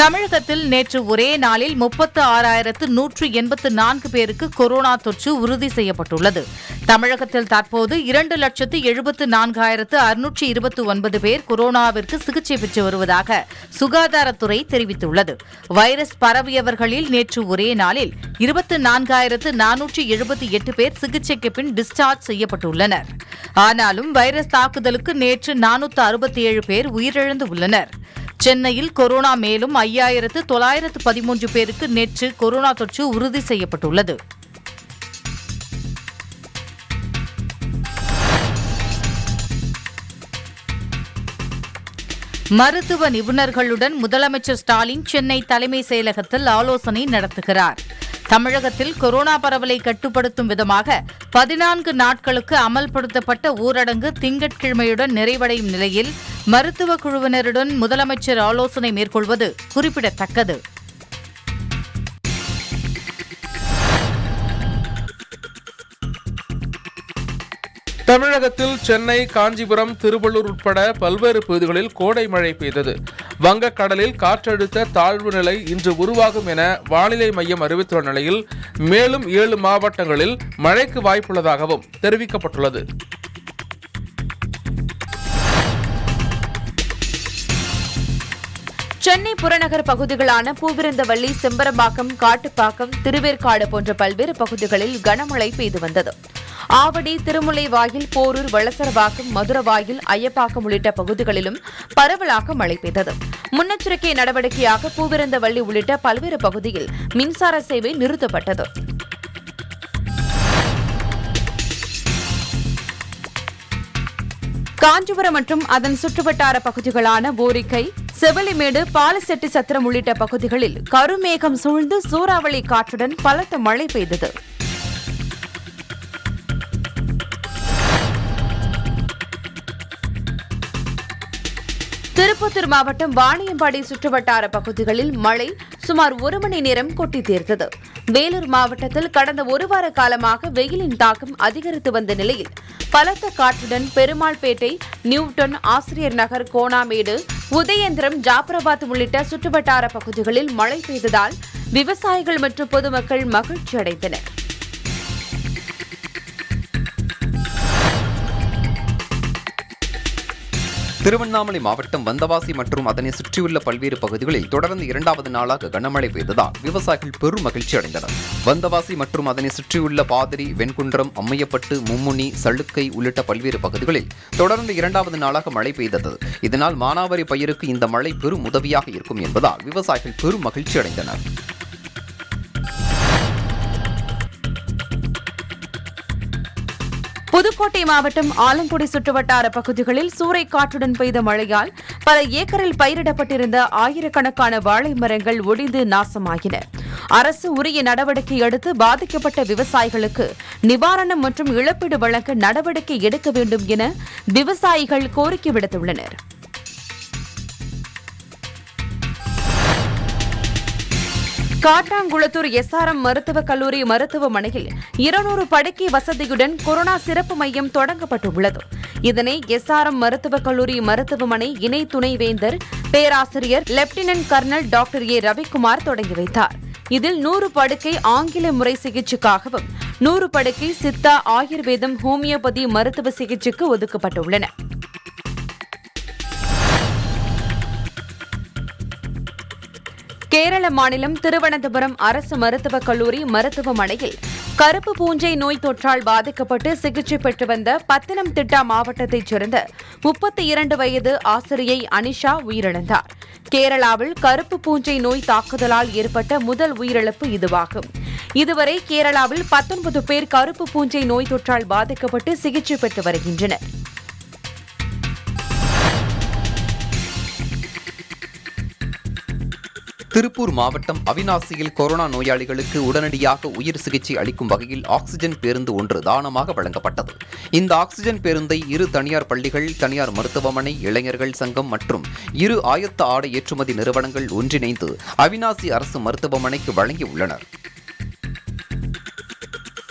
தமிழகத்தில் நேற்று ஒரே நாளில் முப்பத்து ஆறாயிரத்து நூற்று எண்பத்து நான்கு பேருக்கு கொரோனா தொற்று உறுதி செய்யப்பட்டுள்ளது தமிழகத்தில் தற்போது இரண்டு லட்சத்து எழுபத்து நான்காயிரத்து அறுநூற்று இருபத்தி ஒன்பது பேர் கொரோனாவிற்கு சிகிச்சை பெற்று வருவதாக சுகாதாரத்துறை தெரிவித்துள்ளது வைரஸ் பரவியவர்களில் நேற்று ஒரே நாளில் இருபத்து நான்காயிரத்து நானூற்று எழுபத்தி எட்டு பேர் சிகிச்சைக்கு பின் டிஸ்சார்ஜ் செய்யப்பட்டுள்ளனர் ஆனாலும் வைரஸ் தாக்குதலுக்கு நேற்று நானூற்று அறுபத்தி ஏழு பேர் உயிரிழந்து உள்ளனர் சென்னையில் கொரோனா மேலும் ஐயாயிரத்து தொள்ளாயிரத்து பதிமூன்று பேருக்கு நேற்று கொரோனா தொற்று உறுதி செய்யப்பட்டுள்ளது மருத்துவ நிபுணர்களுடன் முதலமைச்சர் ஸ்டாலின் சென்னை தலைமை செயலகத்தில் ஆலோசனை நடத்துகிறார் தமிழகத்தில் கொரோனா பரவலை கட்டுப்படுத்தும் விதமாக பதினான்கு நாட்களுக்கு அமல்படுத்தப்பட்ட ஊரடங்கு திங்கட்கிழமையுடன் நிறைவடையும் நிலையில் மருத்துவ குழுவினருடன் முதலமைச்சர் ஆலோசனை மேற்கொள்வது குறிப்பிடத்தக்கது தமிழகத்தில் சென்னை காஞ்சிபுரம் திருவள்ளூர் உட்பட பல்வேறு பகுதிகளில் கோடை மழை பெய்தது வங்கக்கடலில் காற்றழுத்த தாழ்வு நிலை இன்று உருவாகும் என வானிலை மையம் அறிவித்துள்ள நிலையில் மேலும் ஏழு மாவட்டங்களில் மழைக்கு வாய்ப்புள்ளதாகவும் தெரிவிக்கப்பட்டுள்ளது சென்னை புறநகர் பகுதிகளான பூவிருந்தவள்ளி செம்பரம்பாக்கம் காட்டுப்பாக்கம் திருவேற்காடு போன்ற பல்வேறு பகுதிகளில் கனமழை பெய்து வந்தது ஆவடி திருமுல்லைவாயில் போரூர் வளசரவாக்கம் மதுரவாயில் ஐயப்பாக்கம் உள்ளிட்ட பகுதிகளிலும் பரவலாக மழை பெய்தது முன்னெச்சரிக்கை நடவடிக்கையாக பூவிருந்தவள்ளி உள்ளிட்ட பல்வேறு பகுதியில் மின்சார சேவை நிறுத்தப்பட்டது காஞ்சிபுரம் மற்றும் அதன் சுற்றுவட்டார பகுதிகளான போரிக்கை செவலிமேடு பாலசெட்டி சத்திரம் உள்ளிட்ட பகுதிகளில் கருமேகம் சூழ்ந்து சூறாவளி காற்றுடன் பலத்த மழை பெய்தது திருப்பத்தூர் மாவட்டம் வாணியம்பாடி சுற்றுவட்டார பகுதிகளில் மழை சுமார் ஒரு மணி நேரம் கொட்டி தீர்த்தது வேலூர் மாவட்டத்தில் கடந்த ஒரு வார காலமாக வெயிலின் தாக்கம் அதிகரித்து வந்த நிலையில் பலத்த காற்றுடன் பெருமாள்பேட்டை நியூட்டன் ஆசிரியர் நகர் கோணாமேடு உதயந்திரம் ஜாபராபாத் உள்ளிட்ட சுற்றுவட்டார பகுதிகளில் மழை பெய்ததால் விவசாயிகள் மற்றும் பொதுமக்கள் மகிழ்ச்சி அடைந்தனர் திருவண்ணாமலை மாவட்டம் வந்தவாசி மற்றும் அதனை சுற்றியுள்ள பல்வேறு பகுதிகளில் தொடர்ந்து இரண்டாவது நாளாக கனமழை பெய்ததால் விவசாயிகள் பெரும் மகிழ்ச்சி அடைந்தனர் வந்தவாசி மற்றும் அதனை சுற்றியுள்ள பாதிரி வெண்குன்றம் அம்மையப்பட்டு மும்முனி சளுக்கை உள்ளிட்ட பல்வேறு பகுதிகளில் தொடர்ந்து இரண்டாவது நாளாக மழை பெய்தது இதனால் மானாவாரி பயிருக்கு இந்த மழை பெரும் உதவியாக இருக்கும் என்பதால் விவசாயிகள் பெரும் மகிழ்ச்சி அடைந்தனர் புதுக்கோட்டை மாவட்டம் ஆலங்குடி சுற்றுவட்டார பகுதிகளில் சூறைக்காற்றுடன் பெய்த மழையால் பல ஏக்கரில் பயிரிடப்பட்டிருந்த ஆயிரக்கணக்கான வாழை மரங்கள் ஒடிந்து நாசமாகின அரசு உரிய நடவடிக்கை எடுத்து பாதிக்கப்பட்ட விவசாயிகளுக்கு நிவாரணம் மற்றும் இழப்பீடு வழங்க நடவடிக்கை எடுக்க வேண்டும் என விவசாயிகள் கோரிக்கை விடுத்துள்ளனர் காட்டாங்குளத்தூர் எஸ்ஆர்எம் மருத்துவக் கல்லூரி மருத்துவமனையில் இருநூறு படுக்கை வசதியுடன் கொரோனா சிறப்பு மையம் தொடங்கப்பட்டுள்ளது இதனை எஸ்ஆர்எம் மருத்துவக் கல்லூரி மருத்துவமனை இணை துணைவேந்தர் பேராசிரியர் lieutenant colonel doctor A Ravikumar தொடங்கி வைத்தார் இதில் நூறு படுக்கை ஆங்கில முறை சிகிச்சைக்காகவும் நூறு படுக்கை சித்தா ஆயுர்வேதம் ஹோமியோபதி மருத்துவ சிகிச்சைக்கு ஒதுக்கப்பட்டுள்ளன கேரள மாநிலம் திருவனந்தபுரம் அரசு மருத்துவக் கல்லூரி மருத்துவமனையில் கருப்பு பூஞ்சை நோய் தொற்றால் பாதிக்கப்பட்டு சிகிச்சை பெற்று வந்த பத்தனம் திட்டா மாவட்டத்தைச் சேர்ந்த முப்பத்தி இரண்டு வயது ஆசிரியை அனிஷா உயிரிழந்தார் கேரளாவில் கருப்பு பூஞ்சை நோய் தாக்குதலால் ஏற்பட்ட முதல் உயிரிழப்பு இதுவாகும் இதுவரை கேரளாவில் பத்தொன்பது பேர் கருப்பு பூஞ்சை நோய் தொற்றால் பாதிக்கப்பட்டு சிகிச்சை பெற்று வருகின்றனர் திருப்பூர் மாவட்டம் அவினாசியில் கொரோனா நோயாளிகளுக்கு உடனடியாக உயிர் சிகிச்சை அளிக்கும் வகையில் ஆக்ஸிஜன் பேருந்து ஒன்று தானமாக வழங்கப்பட்டது இந்த ஆக்ஸிஜன் பேருந்தை இரு தனியார் பள்ளிகள் தனியார் மருத்துவமனை இளைஞர்கள் சங்கம் மற்றும் இரு ஆயத்த ஆடை ஏற்றுமதி நிறுவனங்கள் ஒன்றிணைந்து அவினாசி அரசு மருத்துவமனைக்கு வழங்கியுள்ளனர்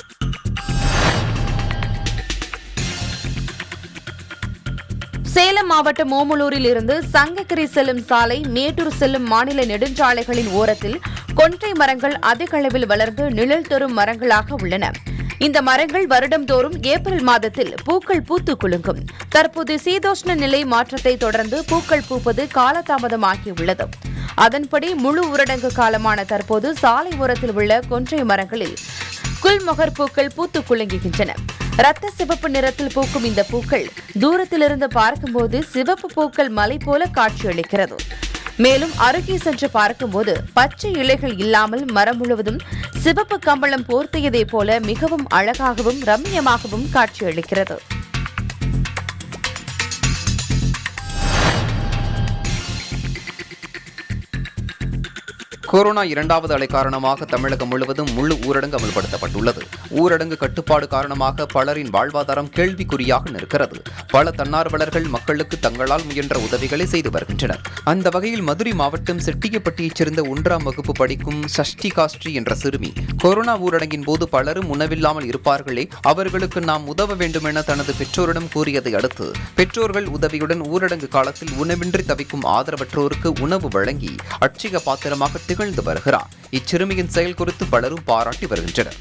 சேலம் மாவட்டம் ஓமலூரில் இருந்து சங்ககிரி செல்லும் சாலை மேட்டூர் செல்லும் மாநில நெடுஞ்சாலைகளின் ஓரத்தில் கொன்றை மரங்கள் அதிக அளவில் வளர்ந்து நிழல் தரும் மரங்களாக உள்ளன இந்த மரங்கள் வருடம்தோறும் ஏப்ரல் மாதத்தில் பூக்கள் பூத்து குலுங்கும் தற்போது சீதோஷ்ண நிலை மாற்றத்தை தொடர்ந்து பூக்கள் பூப்பது காலதாமதமாகியுள்ளது அதன்படி முழு ஊரடங்கு காலமான தற்போது சாலை ஓரத்தில் உள்ள கொன்றை மரங்களில் குல்மொகர் பூக்கள் பூத்து குலுங்குகின்றன ரத்த சிவப்பு நிறத்தில் பூக்கும் இந்த பூக்கள் தூரத்திலிருந்து பார்க்கும்போது சிவப்பு பூக்கள் மலை போல காட்சியளிக்கிறது மேலும் அருகே சென்று பார்க்கும்போது பச்சை இலைகள் இல்லாமல் மரம் முழுவதும் சிவப்பு கம்பளம் போர்த்தியதைப் போல மிகவும் அழகாகவும் ரம்மியமாகவும் காட்சியளிக்கிறது கொரோனா இரண்டாவது அலை காரணமாக தமிழகம் முழுவதும் முழு ஊரடங்கு அமல்படுத்தப்பட்டுள்ளது ஊரடங்கு கட்டுப்பாடு காரணமாக பலரின் வாழ்வாதாரம் கேள்விக்குறியாக நிற்கிறது பல தன்னார்வலர்கள் மக்களுக்கு தங்களால் முயன்ற உதவிகளை செய்து வருகின்றனர் அந்த வகையில் மதுரை மாவட்டம் செட்டியப்பட்டியைச் சேர்ந்த ஒன்றாம் வகுப்பு படிக்கும் சஷ்டி காஸ்ட்ரி என்ற சிறுமி கொரோனா ஊரடங்கின் போது பலரும் உணவில்லாமல் இருப்பார்களே அவர்களுக்கு நாம் உதவ வேண்டும் என தனது பெற்றோரிடம் கூறியதை அடுத்து பெற்றோர்கள் உதவியுடன் ஊரடங்கு காலத்தில் உணவின்றி தவிக்கும் ஆதரவற்றோருக்கு உணவு வழங்கி அட்சிக பாத்திரமாக திகழ்ந்து வருகிறார் இச்சிறுமியின் செயல் குறித்து பலரும் பாராட்டி வருகின்றனர்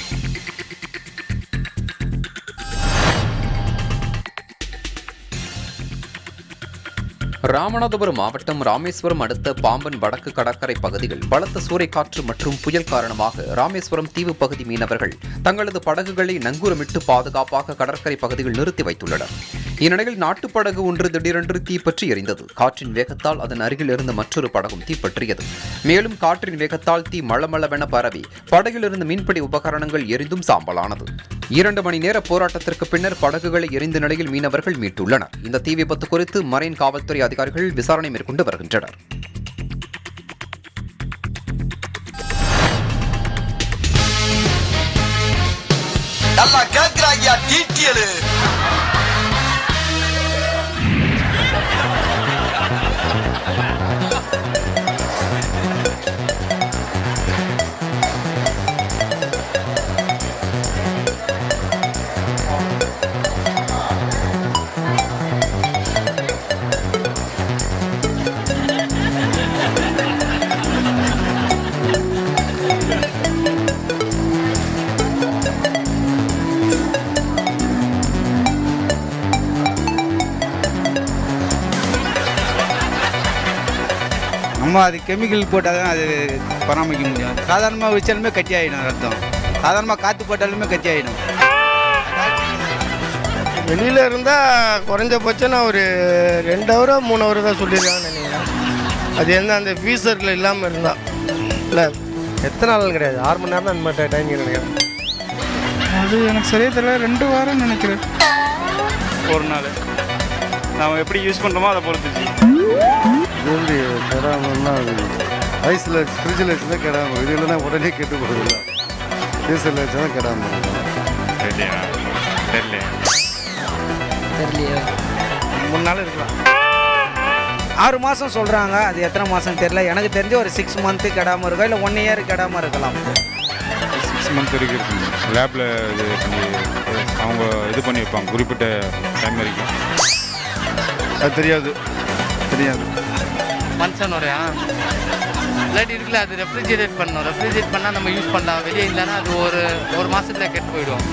ராமநாதபுரம் மாவட்டம் ராமேஸ்வரம் அடுத்த பாம்பன் வடக்கு கடற்கரை பகுதிகள் பலத்த சூறைக்காற்று மற்றும் புயல் காரணமாக ராமேஸ்வரம் தீவு பகுதி மீனவர்கள் தங்களது படகுகளை நங்கூரமிட்டு பாதுகாப்பாக கடற்கரை பகுதியில் நிறுத்தி வைத்துள்ளனர் இந்நிலையில் நாட்டுப் படகு ஒன்று திடீரென்று தீப்பற்றி எரிந்தது காற்றின் வேகத்தால் அதன் அருகில் இருந்த மற்றொரு படகும் தீப்பற்றியது மேலும் காற்றின் வேகத்தால் தீ மளமளவென பரவி படகிலிருந்து மீன்பிடி உபகரணங்கள் எரிந்தும் சாம்பலானது இரண்டு மணி நேர போராட்டத்திற்கு பின்னர் படகுகளை எரிந்த நிலையில் மீனவர்கள் மீட்டுள்ளனர் இந்த தீ விபத்து குறித்து மரைன் காவல்துறை அதிகாரிகள் விசாரணை மேற்கொண்டு வருகின்றனர் நல்லா கேக்குறாங்கயா டீட்டியலு நம்ம அது கெமிக்கல் போட்டால் தான் அது பராமரிக்க முடியும் சாதாரணமாக வச்சாலுமே கட்டி ஆகிடும் ரத்தம் சாதாரணமாக காற்று போட்டாலுமே கட்டி ஆகிடும் வெளியில் இருந்தால் குறைஞ்சபட்சம் நான் ஒரு ரெண்டு ஹவரோ மூணு ஹவர் தான் சொல்லியிருக்காங்கன்னு நினைக்கிறேன் அது என்ன அந்த ஃபீஸரில் இல்லாமல் இருந்தால் இல்லை எத்தனை நாள் கிடையாது ஆறு மணி நேரம் அந்த மாதிரி டைம் நினைக்கிறேன் அது எனக்கு சரியா தெரியல ரெண்டு வாரம் நினைக்கிறேன் ஒரு நாள் நாம் எப்படி யூஸ் பண்ணுறோமோ அதை பொறுத்துச்சு எப்படி கெடாமல்லாம் அது ஐஸில் ஃப்ரிட்ஜில் வச்சு தான் கெடாமல் இது இல்லைன்னா உடனே கெட்டு போகுதுல்ல டீசலில் வச்சு தான் கெடாமல் இருக்கும் தெரியலையா தெரியல மூணு நாள் இருக்கலாம் ஆறு மாதம் சொல்கிறாங்க அது எத்தனை மாதம் தெரியல எனக்கு தெரிஞ்ச ஒரு சிக்ஸ் மந்த்து கெடாமல் இருக்கும் இல்லை ஒன் இயர் கெடாமல் இருக்கலாம் சிக்ஸ் மந்த் வரைக்கும் இருக்குங்க லேபில் இது பண்ணி அவங்க இது பண்ணி வைப்பாங்க குறிப்பிட்ட டைம் வரைக்கும் அது தெரியாது தெரியாது மனுஷன் வரையா இல்லாட்டி இருக்குல்ல அது ரெஃப்ரிஜிரேட் பண்ணணும் ரெஃப்ரிஜிரேட் பண்ணால் நம்ம யூஸ் பண்ணலாம் வெளியே இல்லைன்னா அது ஒரு ஒரு மாதத்துல கெட்டு போயிடும்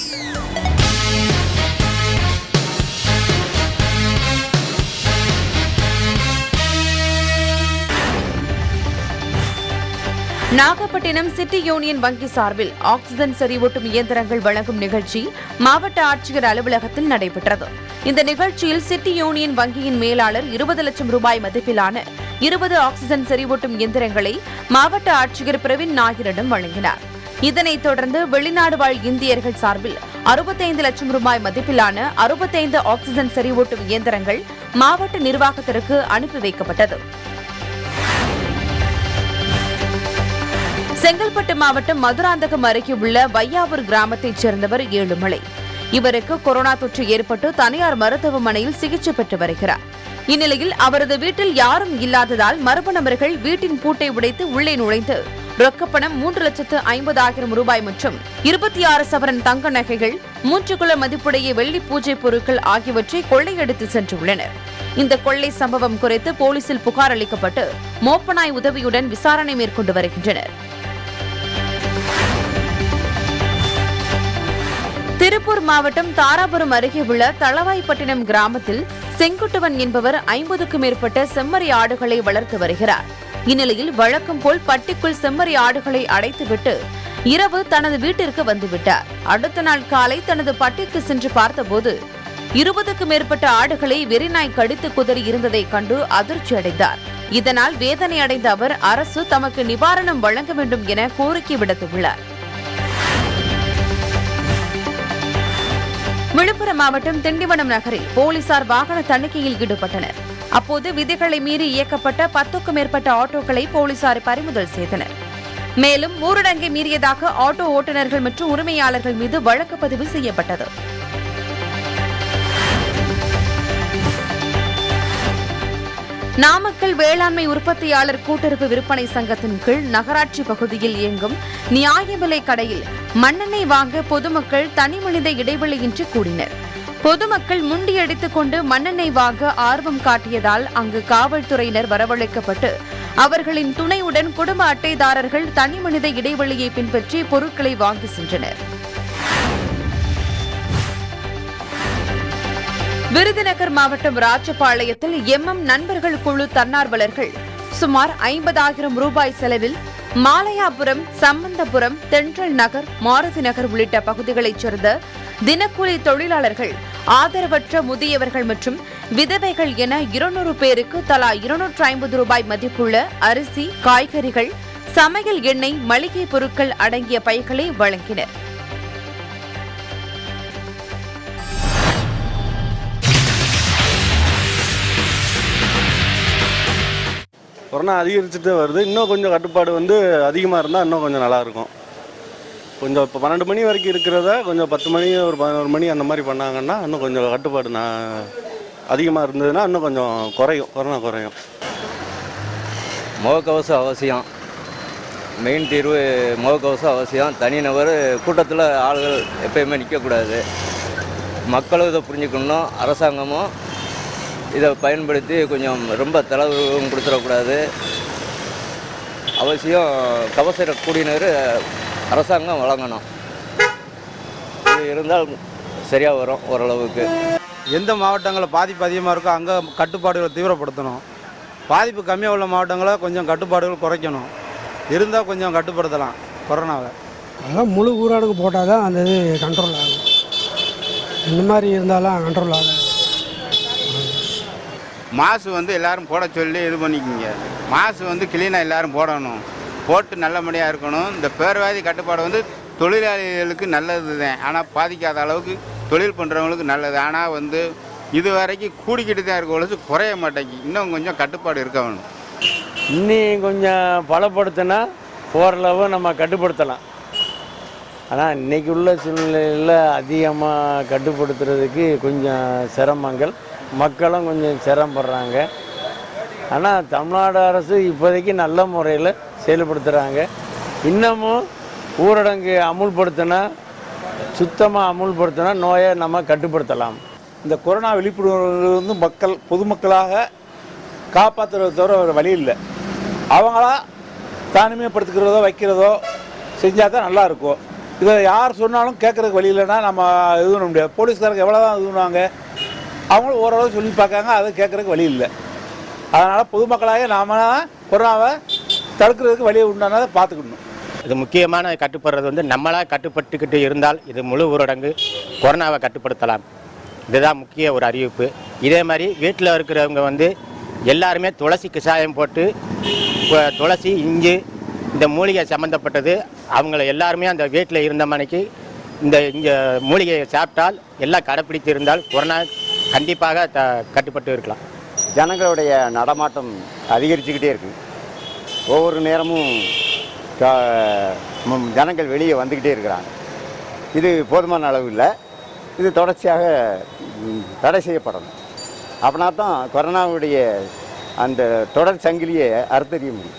நாகப்பட்டினம் சிட்டி யூனியன் வங்கி சார்பில் ஆக்சிஜன் செறிவூட்டும் இயந்திரங்கள் வழங்கும் நிகழ்ச்சி மாவட்ட ஆட்சியர் அலுவலகத்தில் நடைபெற்றது இந்த நிகழ்ச்சியில் சிட்டி யூனியன் வங்கியின் மேலாளர் இருபது லட்சம் ரூபாய் மதிப்பிலான இருபது ஆக்சிஜன் செறிவூட்டும் இயந்திரங்களை மாவட்ட ஆட்சியர் பிரவீன் நாயரிடம் வழங்கினார் இதனைத் தொடர்ந்து வெளிநாடு வாழ் இந்தியர்கள் சார்பில் அறுபத்தைந்து லட்சம் ரூபாய் மதிப்பிலான அறுபத்தைந்து ஆக்சிஜன் செறிவூட்டும் இயந்திரங்கள் மாவட்ட நிர்வாகத்திற்கு அனுப்பி வைக்கப்பட்டது செங்கல்பட்டு மாவட்டம் மதுராந்தகம் அருகே உள்ள வையாவூர் கிராமத்தைச் சேர்ந்தவர் ஏழுமலை இவருக்கு கொரோனா தொற்று ஏற்பட்டு தனியார் மருத்துவமனையில் சிகிச்சை பெற்று வருகிறார் இந்நிலையில் அவரது வீட்டில் யாரும் இல்லாததால் மர்ம நபர்கள் வீட்டின் பூட்டை உடைத்து உள்ளே நுழைந்து ரொக்கப்பணம் மூன்று லட்சத்து ஐம்பதாயிரம் ரூபாய் மற்றும் இருபத்தி ஆறு சவரன் தங்க நகைகள் மூன்று கிலோ மதிப்புடைய வெள்ளி பூஜை பொருட்கள் ஆகியவற்றை கொள்ளையடித்து சென்றுள்ளனர் இந்த கொள்ளை சம்பவம் குறித்து போலீசில் புகார் அளிக்கப்பட்டு மோப்பனாய் உதவியுடன் விசாரணை மேற்கொண்டு வருகின்றனர் திருப்பூர் மாவட்டம் தாராபுரம் அருகே உள்ள தளவாய்ப்பட்டினம் கிராமத்தில் செங்குட்டுவன் என்பவர் ஐம்பதுக்கும் மேற்பட்ட செம்மறி ஆடுகளை வளர்த்து வருகிறார் இந்நிலையில் வழக்கம் போல் பட்டிக்குள் செம்மறி ஆடுகளை அடைத்துவிட்டு இரவு தனது வீட்டிற்கு வந்துவிட்டார் அடுத்த நாள் காலை தனது பட்டிக்கு சென்று பார்த்தபோது இருபதுக்கும் மேற்பட்ட ஆடுகளை வெறிநாய் கடித்து குதறி இருந்ததை கண்டு அதிர்ச்சி அடைந்தார் இதனால் வேதனை அடைந்த அவர் அரசு தமக்கு நிவாரணம் வழங்க வேண்டும் என கோரிக்கை விடுத்துள்ளார் விழுப்புரம் மாவட்டம் திண்டிவனம் நகரில் போலீசார் வாகன தணிக்கையில் ஈடுபட்டனர் அப்போது விதிகளை மீறி இயக்கப்பட்ட பத்துக்கும் மேற்பட்ட ஆட்டோக்களை போலீசார் பறிமுதல் செய்தனர் மேலும் ஊரடங்கை மீறியதாக ஆட்டோ ஓட்டுநர்கள் மற்றும் உரிமையாளர்கள் மீது வழக்கு பதிவு செய்யப்பட்டது நாமக்கல் வேளாண்மை உற்பத்தியாளர் கூட்டுறவு விற்பனை சங்கத்தின் கீழ் நகராட்சி பகுதியில் இயங்கும் நியாய விலை கடையில் மண்ணெண்ணெய் வாங்க பொதுமக்கள் தனிமனித இடைவெளியின்றி கூடினர் பொதுமக்கள் முண்டியடித்துக் கொண்டு மண்ணெண்ணெய் வாங்க ஆர்வம் காட்டியதால் அங்கு காவல்துறையினர் வரவழைக்கப்பட்டு அவர்களின் துணையுடன் குடும்ப அட்டைதாரர்கள் தனிமனித இடைவெளியை பின்பற்றி பொருட்களை வாங்கி சென்றனர் விருதுநகர் மாவட்டம் ராஜபாளையத்தில் எம்எம் நண்பர்கள் குழு தன்னார்வலர்கள் சுமார் ஐம்பதாயிரம் ரூபாய் செலவில் மாலையாபுரம் சம்பந்தபுரம் தென்றல் நகர் மாருதி நகர் உள்ளிட்ட பகுதிகளைச் சேர்ந்த தினக்கூலி தொழிலாளர்கள் ஆதரவற்ற முதியவர்கள் மற்றும் விதவைகள் என இருநூறு பேருக்கு தலா இருநூற்று ஐம்பது ரூபாய் மதிப்புள்ள அரிசி காய்கறிகள் சமையல் எண்ணெய் மளிகை பொருட்கள் அடங்கிய பைகளை வழங்கினர் கொரோனா அதிகரிச்சுட்டு வருது இன்னும் கொஞ்சம் கட்டுப்பாடு வந்து அதிகமாக இருந்தால் இன்னும் கொஞ்சம் நல்லாயிருக்கும் கொஞ்சம் இப்போ பன்னெண்டு மணி வரைக்கும் இருக்கிறத கொஞ்சம் பத்து மணி ஒரு பதினோரு மணி அந்த மாதிரி பண்ணாங்கன்னா இன்னும் கொஞ்சம் கட்டுப்பாடு நான் அதிகமாக இருந்ததுன்னா இன்னும் கொஞ்சம் குறையும் கொரோனா குறையும் முகக்கவசம் அவசியம் மெயின் தீர்வு முகக்கவசம் அவசியம் தனிநபர் கூட்டத்தில் ஆளுகள் எப்பயுமே நிற்கக்கூடாது மக்களும் இதை புரிஞ்சுக்கணும் அரசாங்கமும் இதை பயன்படுத்தி கொஞ்சம் ரொம்ப தளர்வும் கொடுத்துடக்கூடாது அவசியம் கவசர கூடியினர் அரசாங்கம் வழங்கணும் இது இருந்தால் சரியாக வரும் ஓரளவுக்கு எந்த மாவட்டங்களில் பாதிப்பு அதிகமாக இருக்கோ அங்கே கட்டுப்பாடுகளை தீவிரப்படுத்தணும் பாதிப்பு கம்மியாக உள்ள மாவட்டங்களை கொஞ்சம் கட்டுப்பாடுகள் குறைக்கணும் இருந்தால் கொஞ்சம் கட்டுப்படுத்தலாம் கொரோனாவை அதான் முழு ஊரடங்கு போட்டால் தான் அந்த இது கண்ட்ரோல் ஆகும் இந்த மாதிரி இருந்தாலும் கண்ட்ரோல் ஆகாது மாசு வந்து எல்லாரும் போட சொல்லி இது பண்ணிக்கோங்க மாசு வந்து கிளீனாக எல்லாரும் போடணும் போட்டு நல்லபடியாக இருக்கணும் இந்த பேர்வாதி கட்டுப்பாடு வந்து தொழிலாளிகளுக்கு நல்லது தான் ஆனால் பாதிக்காத அளவுக்கு தொழில் பண்ணுறவங்களுக்கு நல்லது ஆனால் வந்து இது வரைக்கும் கூடிக்கிட்டு தான் இருக்க ஒழிச்சு குறைய மாட்டேங்கி இன்னும் கொஞ்சம் கட்டுப்பாடு இருக்க வேணும் இன்னி கொஞ்சம் பலப்படுத்தினா ஓரளவு நம்ம கட்டுப்படுத்தலாம் ஆனால் இன்னைக்கு உள்ள சூழ்நிலையில் அதிகமாக கட்டுப்படுத்துறதுக்கு கொஞ்சம் சிரமங்கள் மக்களும் கொஞ்சம் சிரமப்படுறாங்க ஆனால் தமிழ்நாடு அரசு இப்போதைக்கு நல்ல முறையில் செயல்படுத்துகிறாங்க இன்னமும் ஊரடங்கு அமுல்படுத்தினா சுத்தமாக அமுல்படுத்தினா நோயை நம்ம கட்டுப்படுத்தலாம் இந்த கொரோனா விழிப்புணர்வு வந்து மக்கள் பொதுமக்களாக காப்பாற்றுறத தவிர வேறு வழி இல்லை அவங்களா தனிமைப்படுத்திக்கிறதோ வைக்கிறதோ செஞ்சால் தான் நல்லா இருக்கும் இதை யார் சொன்னாலும் கேட்குறதுக்கு வழி இல்லைன்னா நம்ம இது பண்ண முடியாது போலீஸ்காரங்க எவ்வளோ தான் இது பண்ணுவாங்க அவங்களும் ஓரளவு சொல்லி பார்க்காங்க அதை கேட்குறதுக்கு வழி இல்லை அதனால் பொதுமக்களாக நாம தான் கொரோனாவை தடுக்கிறதுக்கு வழியை உண்டானதை பார்த்துக்கணும் இது முக்கியமான கட்டுப்படுறது வந்து நம்மளாக கட்டுப்பட்டுக்கிட்டு இருந்தால் இது முழு ஊரடங்கு கொரோனாவை கட்டுப்படுத்தலாம் இதுதான் முக்கிய ஒரு அறிவிப்பு இதே மாதிரி வீட்டில் இருக்கிறவங்க வந்து எல்லாருமே துளசி கஷாயம் போட்டு கு- துளசி இஞ்சி இந்த மூலிகை சம்மந்தப்பட்டது அவங்கள எல்லாருமே அந்த வீட்டில் இருந்த மணிக்கு இந்த இங்கே மூலிகையை சாப்பிட்டால் எல்லாம் கடைப்பிடித்து இருந்தால் கொரோனா கண்டிப்பாக த கட்டுப்பட்டு இருக்கலாம் ஜனங்களுடைய நடமாட்டம் அதிகரிச்சுக்கிட்டே இருக்கு ஒவ்வொரு நேரமும் க- ம், ஜனங்கள் வெளியே வந்துக்கிட்டே இருக்கிறாங்க இது போதுமான அளவு இல்லை இது தொடர்ச்சியாக ம், தடை செய்யப்படணும் அப்படின்னா தான் கொரோனாவுடைய அந்த தொடர் சங்கிலியை அறுத்தறிய முடியும்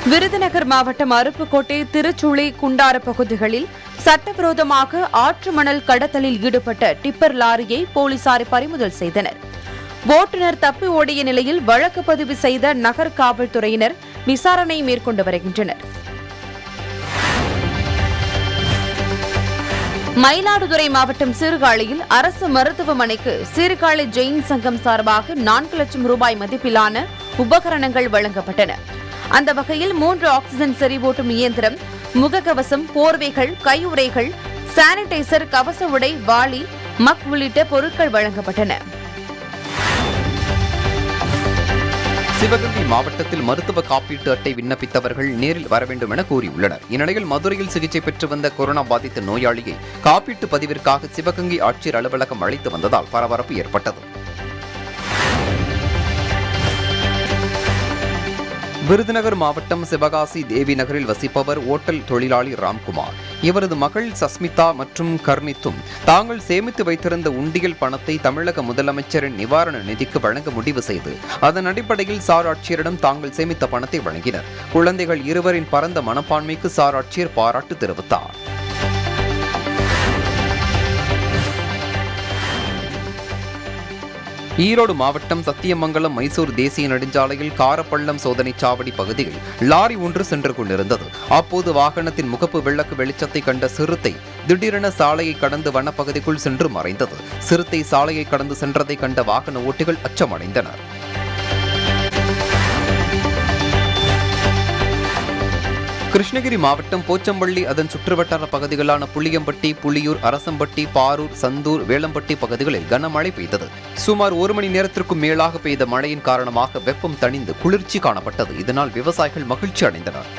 விருதுநகர் மாவட்டம் அருப்புக்கோட்டை திருச்சுழி குண்டார பகுதிகளில் சட்டவிரோதமாக ஆற்று மணல் கடத்தலில் ஈடுபட்ட டிப்பர் லாரியை போலீசார் பறிமுதல் செய்தனர் ஓட்டுநர் தப்பி ஓடிய நிலையில் வழக்கு பதிவு செய்த நகர் காவல்துறையினர் விசாரணை மேற்கொண்டு வருகின்றனர் மயிலாடுதுறை மாவட்டம் சீர்காழியில் அரசு மருத்துவமனைக்கு சீர்காழி ஜெயின் சங்கம் சார்பாக நான்கு லட்சம் ரூபாய் மதிப்பிலான உபகரணங்கள் வழங்கப்பட்டன அந்த வகையில் மூன்று ஆக்சிஜன் செறிவூட்டும் இயந்திரம் முகக்கவசம் போர்வைகள் கையுறைகள் சானிடைசர் கவச உடை வாளி மக் உள்ளிட்ட பொருட்கள் வழங்கப்பட்டன சிவகங்கை மாவட்டத்தில் மருத்துவ காப்பீட்டு அட்டை விண்ணப்பித்தவர்கள் நேரில் வர வேண்டும் என கூறியுள்ளனர் இந்நிலையில் மதுரையில் சிகிச்சை பெற்று வந்த கொரோனா பாதித்த நோயாளியை காப்பீட்டு பதிவிற்காக சிவகங்கை ஆட்சியர் அலுவலகம் அழைத்து வந்ததால் பரபரப்பு ஏற்பட்டது விருதுநகர் மாவட்டம் சிவகாசி தேவி நகரில் வசிப்பவர் ஓட்டல் தொழிலாளி ராம்குமார் இவரது மகள் சஸ்மிதா மற்றும் கர்ணித்தும் தாங்கள் சேமித்து வைத்திருந்த உண்டியல் பணத்தை தமிழக முதலமைச்சரின் நிவாரண நிதிக்கு வழங்க முடிவு செய்து அதன் அடிப்படையில் சார் ஆட்சியரிடம் தாங்கள் சேமித்த பணத்தை வழங்கினர் குழந்தைகள் இருவரின் பரந்த மனப்பான்மைக்கு சார் ஆட்சியர் பாராட்டு தெரிவித்தார் ஈரோடு மாவட்டம் சத்தியமங்கலம் மைசூர் தேசிய நெடுஞ்சாலையில் காரப்பள்ளம் சோதனைச் சாவடி பகுதியில் லாரி ஒன்று சென்று கொண்டிருந்தது அப்போது வாகனத்தின் முகப்பு விளக்கு வெளிச்சத்தை கண்ட சிறுத்தை திடீரென சாலையை கடந்து வனப்பகுதிக்குள் சென்று மறைந்தது சிறுத்தை சாலையை கடந்து சென்றதை கண்ட வாகன ஓட்டிகள் அச்சமடைந்தனர் கிருஷ்ணகிரி மாவட்டம் போச்சம்பள்ளி அதன் சுற்றுவட்டார பகுதிகளான புளியம்பட்டி புலியூர் அரசம்பட்டி பாரூர் சந்தூர் வேளம்பட்டி பகுதிகளில் கனமழை பெய்தது சுமார் ஒரு மணி நேரத்திற்கும் மேலாக பெய்த மழையின் காரணமாக வெப்பம் தணிந்து குளிர்ச்சி காணப்பட்டது இதனால் விவசாயிகள் மகிழ்ச்சி அடைந்தனர்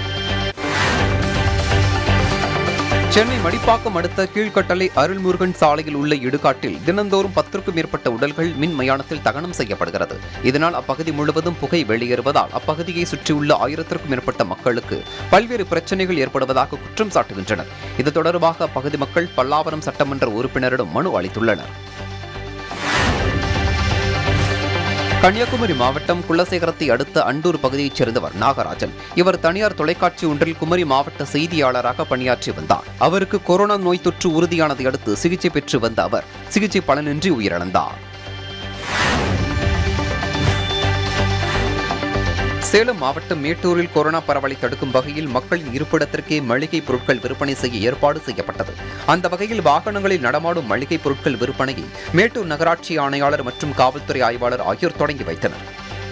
சென்னை மடிப்பாக்கம் அடுத்த கீழ்கட்டளை அருள்முருகன் சாலையில் உள்ள இடுகாட்டில் தினந்தோறும் பத்திற்கும் மேற்பட்ட உடல்கள் மின் மயானத்தில் தகனம் செய்யப்படுகிறது இதனால் அப்பகுதி முழுவதும் புகை வெளியேறுவதால் அப்பகுதியை சுற்றியுள்ள ஆயிரத்திற்கும் மேற்பட்ட மக்களுக்கு பல்வேறு பிரச்சனைகள் ஏற்படுவதாக குற்றம் சாட்டுகின்றனர் இது தொடர்பாக அப்பகுதி மக்கள் பல்லாவரம் சட்டமன்ற உறுப்பினரிடம் மனு அளித்துள்ளனர் கன்னியாகுமரி மாவட்டம் குலசேகரத்தை அடுத்த அண்டூர் பகுதியைச் சேர்ந்தவர் நாகராஜன் இவர் தனியார் தொலைக்காட்சி ஒன்றில் குமரி மாவட்ட செய்தியாளராக பணியாற்றி வந்தார் அவருக்கு கொரோனா நோய் தொற்று உறுதியானதை அடுத்து சிகிச்சை பெற்று வந்த அவர் சிகிச்சை பலனின்றி உயிரிழந்தார் சேலம் மாவட்டம் மேட்டூரில் கொரோனா பரவலை தடுக்கும் வகையில் மக்களின் இருப்பிடத்திற்கே மளிகை பொருட்கள் விற்பனை செய்ய ஏற்பாடு செய்யப்பட்டது அந்த வகையில் வாகனங்களில் நடமாடும் மளிகை பொருட்கள் விற்பனையை மேட்டூர் நகராட்சி ஆணையாளர் மற்றும் காவல்துறை ஆய்வாளர் ஆகியோர் தொடங்கி வைத்தனர்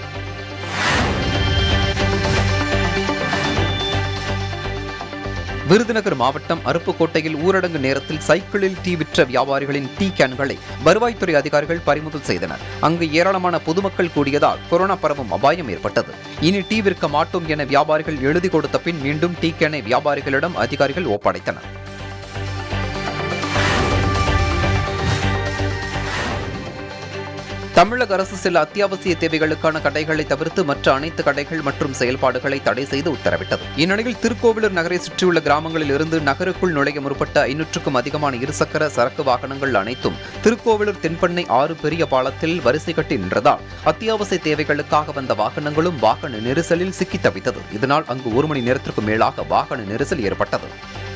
விருதுநகர் மாவட்டம் அருப்புக்கோட்டையில் ஊரடங்கு நேரத்தில் சைக்கிளில் டீ விற்ற வியாபாரிகளின் டீ கேன்களை வருவாய்த்துறை அதிகாரிகள் பறிமுதல் செய்தனர் அங்கு ஏராளமான பொதுமக்கள் கூடியதால் கொரோனா பரவும் அபாயம் ஏற்பட்டது இனி டீ விற்க மாட்டோம் என வியாபாரிகள் எழுதி கொடுத்த பின் மீண்டும் டீ கேனை வியாபாரிகளிடம் அதிகாரிகள் ஒப்படைத்தனர் தமிழக அரசு சில அத்தியாவசிய தேவைகளுக்கான கடைகளை தவிர்த்து மற்ற அனைத்து கடைகள் மற்றும் செயல்பாடுகளை தடை செய்து உத்தரவிட்டது இந்நிலையில் திருக்கோவிலூர் நகரை சுற்றியுள்ள கிராமங்களில் இருந்து நகருக்குள் நுழைய முற்பட்ட ஐநூற்றுக்கும் அதிகமான இருசக்கர சரக்கு வாகனங்கள் அனைத்தும் திருக்கோவிலூர் தென்பண்ணை ஆறு பெரிய பாலத்தில் வரிசை கட்டி நின்றதால் அத்தியாவசிய தேவைகளுக்காக வந்த வாகனங்களும் வாகன நெரிசலில் சிக்கி தவித்தது இதனால் அங்கு ஒரு மணி நேரத்திற்கு மேலாக வாகன நெரிசல் ஏற்பட்டது